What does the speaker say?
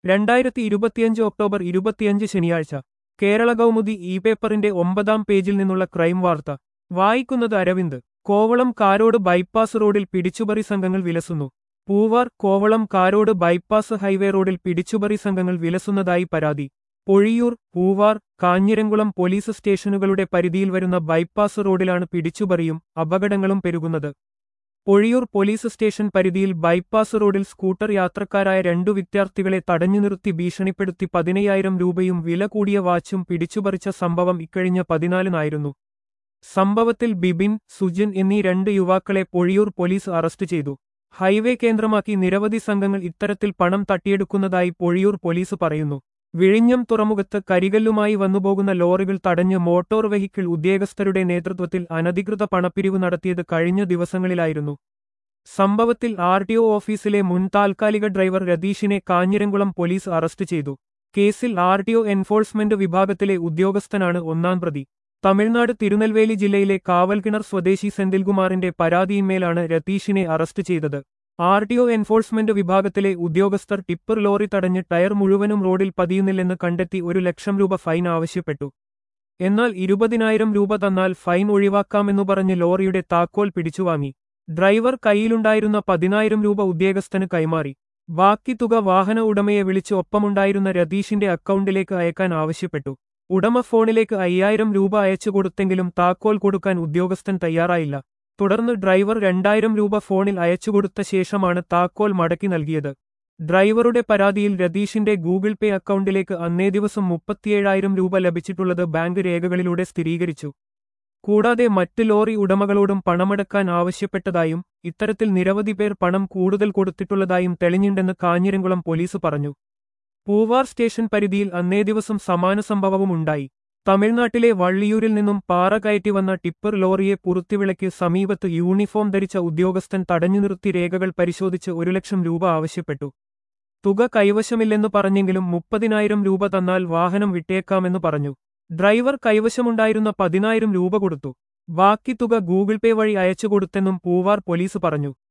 രണ്ടായിരത്തി ഇരുപത്തിയഞ്ച് ഒക്ടോബർ ഇരുപത്തിയഞ്ച് ശനിയാഴ്ച കേരള കൗമുദി ഇ പേപ്പറിന്റെ ഒമ്പതാം പേജിൽ നിന്നുള്ള ക്രൈം വാർത്ത വായിക്കുന്നത് അരവിന്ദ് കോവളം കാരോട് ബൈപ്പാസ് റോഡിൽ പിടിച്ചുപറി സംഘങ്ങൾ വിലസുന്നു പൂവാർ കോവളം കാരോട് ബൈപ്പാസ് ഹൈവേ റോഡിൽ പിടിച്ചുപറി സംഘങ്ങൾ വിലസുന്നതായി പരാതി പൊഴിയൂർ പൂവാർ കാഞ്ഞിരംകുളം പോലീസ് സ്റ്റേഷനുകളുടെ പരിധിയിൽ വരുന്ന ബൈപ്പാസ് റോഡിലാണ് പിടിച്ചുപറിയും അപകടങ്ങളും പെരുകുന്നത് പൊഴിയൂർ പോലീസ് സ്റ്റേഷൻ പരിധിയിൽ ബൈപ്പാസ് റോഡിൽ സ്കൂട്ടർ യാത്രക്കാരായ രണ്ടു വിദ്യാർത്ഥികളെ തടഞ്ഞു നിർത്തി ഭീഷണിപ്പെടുത്തി പതിനയ്യായിരം രൂപയും വില കൂടിയ വാച്ചും പിടിച്ചുപറിച്ച സംഭവം ഇക്കഴിഞ്ഞ പതിനാലിനായിരുന്നു സംഭവത്തിൽ ബിബിൻ സുജിൻ എന്നീ രണ്ട് യുവാക്കളെ പൊഴിയൂർ പോലീസ് അറസ്റ്റ് ചെയ്തു ഹൈവേ കേന്ദ്രമാക്കി നിരവധി സംഘങ്ങൾ ഇത്തരത്തിൽ പണം തട്ടിയെടുക്കുന്നതായി പൊഴിയൂർ പോലീസ് പറയുന്നു വിഴിഞ്ഞം തുറമുഖത്ത് കരികല്ലുമായി വന്നുപോകുന്ന ലോറികൾ തടഞ്ഞ് മോട്ടോർ വെഹിക്കിൾ ഉദ്യോഗസ്ഥരുടെ നേതൃത്വത്തിൽ അനധികൃത പണപ്പിരിവ് നടത്തിയത് കഴിഞ്ഞ ദിവസങ്ങളിലായിരുന്നു സംഭവത്തിൽ ആർ ടി ഒ ഓഫീസിലെ മുൻ താൽക്കാലിക ഡ്രൈവർ രതീഷിനെ കാഞ്ഞിരംകുളം പോലീസ് അറസ്റ്റ് ചെയ്തു കേസിൽ ആർ ടി ഒ എൻഫോഴ്സ്മെന്റ് വിഭാഗത്തിലെ ഉദ്യോഗസ്ഥനാണ് ഒന്നാം പ്രതി തമിഴ്നാട് തിരുനെൽവേലി ജില്ലയിലെ കാവൽകിണർ സ്വദേശി സെന്തിൽകുമാറിന്റെ പരാതിയിന്മേലാണ് രതീഷിനെ അറസ്റ്റ് ചെയ്തത് ആർ ടി ഒ എൻഫോഴ്സ്മെന്റ് വിഭാഗത്തിലെ ഉദ്യോഗസ്ഥർ ടിപ്പർ ലോറി തടഞ്ഞ് ടയർ മുഴുവനും റോഡിൽ പതിയുന്നില്ലെന്ന് കണ്ടെത്തി ഒരു ലക്ഷം രൂപ ഫൈൻ ആവശ്യപ്പെട്ടു എന്നാൽ ഇരുപതിനായിരം രൂപ തന്നാൽ ഫൈൻ ഒഴിവാക്കാമെന്നു പറഞ്ഞ് ലോറിയുടെ താക്കോൽ പിടിച്ചുവാങ്ങി ഡ്രൈവർ കയ്യിലുണ്ടായിരുന്ന പതിനായിരം രൂപ ഉദ്യോഗസ്ഥന് കൈമാറി ബാക്കി തുക വാഹന ഉടമയെ വിളിച്ച് ഒപ്പമുണ്ടായിരുന്ന രതീഷിന്റെ അക്കൗണ്ടിലേക്ക് അയക്കാൻ ആവശ്യപ്പെട്ടു ഉടമ ഫോണിലേക്ക് അയ്യായിരം രൂപ അയച്ചു കൊടുത്തെങ്കിലും താക്കോൽ കൊടുക്കാൻ ഉദ്യോഗസ്ഥൻ തയ്യാറായില്ല തുടർന്ന് ഡ്രൈവർ രണ്ടായിരം രൂപ ഫോണിൽ അയച്ചുകൊടുത്ത ശേഷമാണ് താക്കോൽ മടക്കി നൽകിയത് ഡ്രൈവറുടെ പരാതിയിൽ രതീഷിന്റെ ഗൂഗിൾ പേ അക്കൗണ്ടിലേക്ക് അന്നേ ദിവസം മുപ്പത്തിയേഴായിരം രൂപ ലഭിച്ചിട്ടുള്ളത് ബാങ്ക് രേഖകളിലൂടെ സ്ഥിരീകരിച്ചു കൂടാതെ മറ്റ് ലോറി ഉടമകളോടും പണമടക്കാൻ ആവശ്യപ്പെട്ടതായും ഇത്തരത്തിൽ നിരവധി പേർ പണം കൂടുതൽ കൊടുത്തിട്ടുള്ളതായും തെളിഞ്ഞുണ്ടെന്ന് കാഞ്ഞിരംകുളം പോലീസ് പറഞ്ഞു പൂവാർ സ്റ്റേഷൻ പരിധിയിൽ അന്നേ ദിവസം സമാന സംഭവവും ഉണ്ടായി തമിഴ്നാട്ടിലെ വള്ളിയൂരിൽ നിന്നും പാറ കയറ്റി വന്ന ടിപ്പർ ലോറിയെ പുറത്തിവിളയ്ക്ക് സമീപത്ത് യൂണിഫോം ധരിച്ച ഉദ്യോഗസ്ഥൻ തടഞ്ഞു നിർത്തി രേഖകൾ പരിശോധിച്ച് ഒരു ലക്ഷം രൂപ ആവശ്യപ്പെട്ടു തുക കൈവശമില്ലെന്ന് പറഞ്ഞെങ്കിലും മുപ്പതിനായിരം രൂപ തന്നാൽ വാഹനം വിട്ടേക്കാമെന്ന് പറഞ്ഞു ഡ്രൈവർ കൈവശമുണ്ടായിരുന്ന പതിനായിരം രൂപ കൊടുത്തു ബാക്കി തുക ഗൂഗിൾ പേ വഴി അയച്ചു കൊടുത്തെന്നും പൂവാർ പോലീസ് പറഞ്ഞു